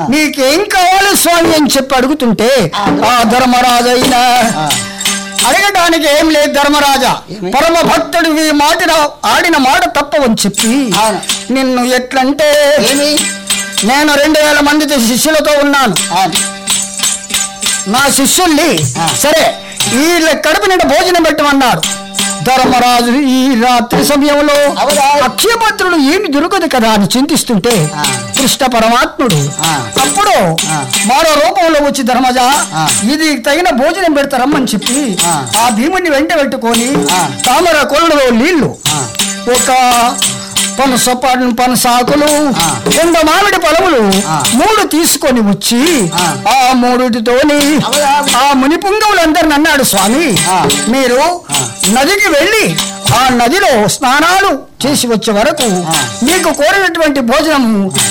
నీకేం కావాలి స్వామి అని చెప్పి అడుగుతుంటే ఆ ధర్మరాజైనా ఆ. అడగడానికి ఏం లేదు ధర్మరాజా ఏమి? పరమ భక్తుడు ఈ మాటిన ఆడిన మాట తప్పవని చెప్పి అవును. నిన్ను ఎట్లంటే ఏమి నేను రెండు వేల మంది శిష్యులతో ఉన్నాను ఆ, నా శిష్యుల్ని ఆ. సరే వీళ్ళ కడుపు నిండా భోజనం పెట్టమన్నాడు ధర్మరాజు ఈ రాత్రి సమయంలో అవునా? అక్షయపత్రుడు ఏమి దొరకదు కదా అని చింతిస్తుంటే ఆ. కృష్ణ పరమాత్ముడు ఆ. అప్పుడు ఆ. మరో రూపంలో వచ్చి ధర్మజ ఆ. ఇది తగిన భోజనం పెడతారమ్మని చెప్పి ఆ. ఆ భీముని వెంట పెట్టుకొని ఆ. తామర కొలలో నీళ్లు ఆ. ఒక పనస పన్ పనసాకులు ఆ. రెండు మామిడి పొలములు ఆ. మూడు తీసుకొని వచ్చి ఆ. ఆ మూడిటితోని అవునా? ఆ ముని పుంగవులందరిని అన్నాడు స్వామి ఆ. మీరు ఆ. నదికి వెళ్ళి ఆ నదిలో స్నానాలు చేసి వచ్చే వరకు ఆ. మీకు కోరినటువంటి భోజనము